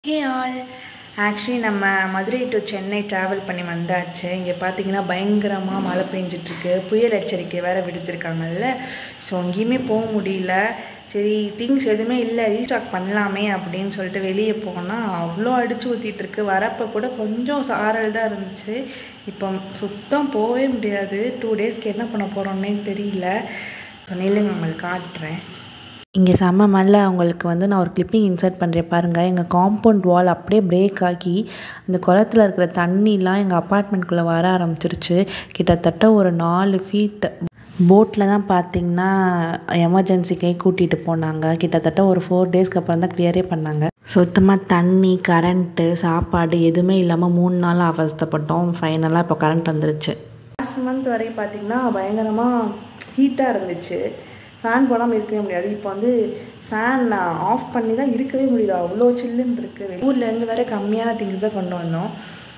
hey all actually நம்ம Madurai to Chennai travel பண்ணி வந்தாச்சு இங்கே பார்த்தீங்கன்னா பயங்கரமாக மழை பெஞ்சிட்ருக்கு புயல் எச்சரிக்கை வேறு விடுத்திருக்காங்கல்ல ஸோ எங்கேயுமே போக முடியல சரி திங்ஸ் எதுவுமே இல்லை ரீஸ்டாக் பண்ணலாமே அப்படின்னு சொல்லிட்டு வெளியே போனால் அவ்வளோ அடிச்சு ஊற்றிட்டு இருக்கு வரப்போ கூட கொஞ்சம் சாரல் தான் இருந்துச்சு இப்போ சுத்தம் போகவே முடியாது டூ டேஸ்க்கு என்ன பண்ண போகிறோன்னே தெரியல இப்போ நில்லுங்க உங்களுக்கு காட்டுறேன் இங்கே செம்ம மழை அவங்களுக்கு வந்து நான் ஒரு கிளிப்பிங் இன்சர்ட் பண்ணுறேன் பாருங்கள் எங்கள் காம்பவுண்ட் வால் அப்படியே பிரேக் ஆகி அந்த குளத்துல இருக்கிற தண்ணிலாம் எங்கள் அப்பார்ட்மெண்ட்குள்ளே வர ஆரம்பிச்சிருச்சு கிட்டத்தட்ட ஒரு நாலு ஃபீட் போட்டில் தான் பார்த்தீங்கன்னா எமர்ஜென்சிக்கே கூட்டிகிட்டு போனாங்க கிட்டத்தட்ட ஒரு ஃபோர் டேஸ்க்கு அப்புறம் தான் கிளியரே பண்ணாங்க சுத்தமாக தண்ணி கரண்ட்டு சாப்பாடு எதுவுமே இல்லாமல் மூணு நாள் அவஸ்தைப்பட்டோம் ஃபைனலாக இப்போ கரண்ட் வந்துருச்சு லாஸ்ட் மந்த் வரையும் பார்த்தீங்கன்னா பயங்கரமாக ஹீட்டாக இருந்துச்சு ஃபேன் போடாமல் இருக்கவே முடியாது இப்போ வந்து ஃபேன் ஆஃப் பண்ணி தான் இருக்கவே முடியுது அவ்வளோ சில்லுன்னு இருக்குது ஊர்லேருந்து வேறு கம்மியான திங்ஸ் தான் கொண்டு வந்தோம்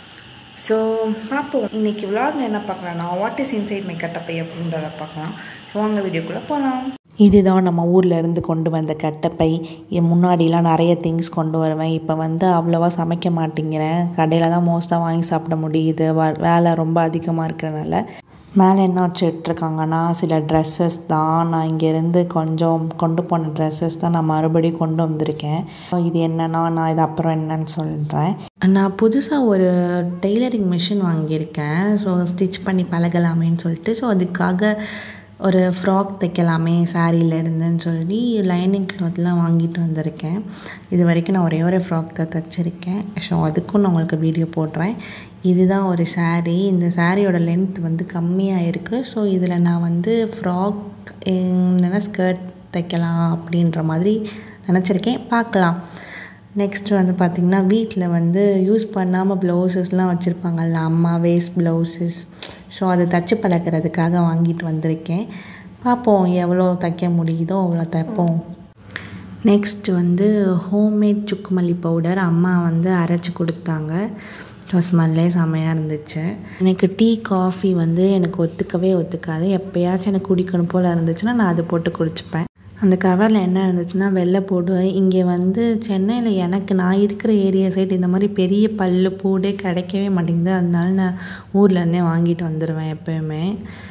ஸோ பார்ப்போம் இன்றைக்கி விளாக்ல என்ன பார்க்கலாம்னா வாட் இஸ் இன்சைட் மை கட்டப்பை அப்படின்றத பார்க்கலாம் ஸோ வாங்க வீடியோக்குள்ளே போகலாம் இதுதான் நம்ம ஊரில் இருந்து கொண்டு வந்த கட்டப்பை என் முன்னாடிலாம் நிறைய திங்ஸ் கொண்டு வருவேன் இப்போ வந்து அவ்வளோவா சமைக்க மாட்டேங்கிறேன் கடையில் தான் மோஸ்ட்டாக வாங்கி சாப்பிட முடியுது வ வேலை ரொம்ப அதிகமாக இருக்கிறனால மேலே என்ன வச்சுட்ருக்காங்கன்னா சில ட்ரெஸ்ஸஸ் தான் நான் இங்கேருந்து கொஞ்சம் கொண்டு போன ட்ரெஸ்ஸஸ் தான் நான் மறுபடியும் கொண்டு வந்திருக்கேன் இது என்னன்னா நான் இது அப்புறம் என்னன்னு சொல்கிறேன் நான் புதுசாக ஒரு டெய்லரிங் மிஷின் வாங்கியிருக்கேன் ஸோ ஸ்டிச் பண்ணி பழகலாமேன்னு சொல்லிட்டு ஸோ அதுக்காக ஒரு ஃப்ராக் தைக்கலாமே சாரியில் இருந்துன்னு சொல்லி லைனிங் கிளாத்லாம் வாங்கிட்டு வந்திருக்கேன் இது வரைக்கும் நான் ஒரே ஒரு ஃப்ராக் தான் தைச்சிருக்கேன் ஸோ அதுக்கும் நான் உங்களுக்கு வீடியோ போடுறேன் இதுதான் ஒரு சாரீ இந்த சாரியோட லென்த் வந்து கம்மியாக இருக்குது ஸோ இதில் நான் வந்து ஃப்ராக் இல்லைன்னா ஸ்கர்ட் தைக்கலாம் அப்படின்ற மாதிரி நினச்சிருக்கேன் பார்க்கலாம் நெக்ஸ்ட் வந்து பார்த்திங்கன்னா வீட்டில் வந்து யூஸ் பண்ணாமல் ப்ளவுசஸ்லாம் வச்சுருப்பாங்கல்ல அம்மா வேஸ்ட் ப்ளவுசஸ் ஸோ அதை தச்சு பழக்கிறதுக்காக வாங்கிட்டு வந்திருக்கேன் பார்ப்போம் எவ்வளோ தைக்க முடியுதோ அவ்வளோ தைப்போம் நெக்ஸ்ட் வந்து ஹோம்மேட் சுக்குமல்லி பவுடர் அம்மா வந்து அரைச்சி கொடுத்தாங்க ஸோ ஸ்மெல்லே செம்மையாக இருந்துச்சு எனக்கு டீ காஃபி வந்து எனக்கு ஒத்துக்கவே ஒத்துக்காது எப்போயாச்சும் எனக்கு குடிக்கணும் போல் இருந்துச்சுன்னா நான் அதை போட்டு குடிச்சுப்பேன் அந்த கவரில் என்ன இருந்துச்சுன்னா வெள்ளை போடு இங்கே வந்து சென்னையில் எனக்கு நான் இருக்கிற ஏரியா சைடு இந்த மாதிரி பெரிய பல்லு பூடே கிடைக்கவே மாட்டேங்குது அதனால நான் ஊர்லேருந்தே வாங்கிட்டு வந்துடுவேன் எப்போயுமே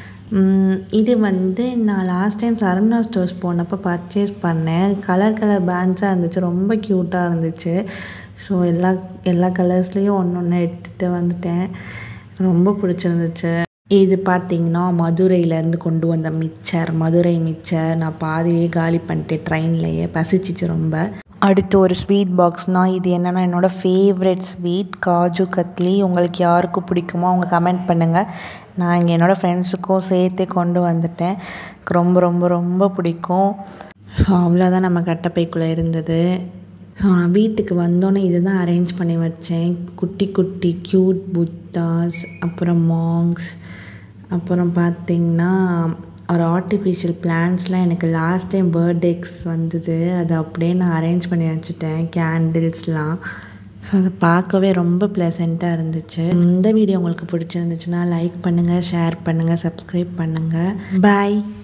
இது வந்து நான் லாஸ்ட் டைம் சரவணா ஸ்டோர்ஸ் போனப்போ பர்ச்சேஸ் பண்ணேன் கலர் கலர் பேண்ட்ஸாக இருந்துச்சு ரொம்ப க்யூட்டாக இருந்துச்சு ஸோ எல்லா எல்லா கலர்ஸ்லேயும் ஒன்று ஒன்று எடுத்துகிட்டு வந்துட்டேன் ரொம்ப பிடிச்சிருந்துச்சு இது பார்த்திங்கன்னா மதுரையிலேருந்து கொண்டு வந்த மிச்சர் மதுரை மிச்சர் நான் பாதியே காலி பண்ணிட்டேன் ட்ரெயின்லேயே பசிச்சிச்சு ரொம்ப அடுத்து ஒரு ஸ்வீட் பாக்ஸ்னால் இது என்னென்னா என்னோடய ஃபேவரெட் ஸ்வீட் காஜு கத்லி உங்களுக்கு யாருக்கு பிடிக்குமோ அவங்க கமெண்ட் பண்ணுங்கள் நான் இங்கே என்னோடய ஃப்ரெண்ட்ஸுக்கும் சேர்த்தே கொண்டு வந்துட்டேன் ரொம்ப ரொம்ப ரொம்ப பிடிக்கும் ஸோ அவ்வளோதான் நம்ம கட்டப்பைக்குள்ளே இருந்தது ஸோ நான் வீட்டுக்கு வந்தோன்னே இது தான் அரேஞ்ச் பண்ணி வச்சேன் குட்டி குட்டி க்யூட் புத்தாஸ் அப்புறம் மாங்ஸ் அப்புறம் பார்த்திங்கன்னா ஒரு ஆர்டிஃபிஷியல் பிளான்ஸ்லாம் எனக்கு லாஸ்ட் டைம் பர்த்டேக்ஸ் வந்தது அதை அப்படியே நான் அரேஞ்ச் பண்ணி வச்சுட்டேன் கேண்டில்ஸ்லாம் ஸோ அதை பார்க்கவே ரொம்ப ப்ளசண்ட்டாக இருந்துச்சு இந்த வீடியோ உங்களுக்கு பிடிச்சிருந்துச்சுன்னா லைக் பண்ணுங்கள் ஷேர் பண்ணுங்கள் சப்ஸ்கிரைப் பண்ணுங்கள் பாய்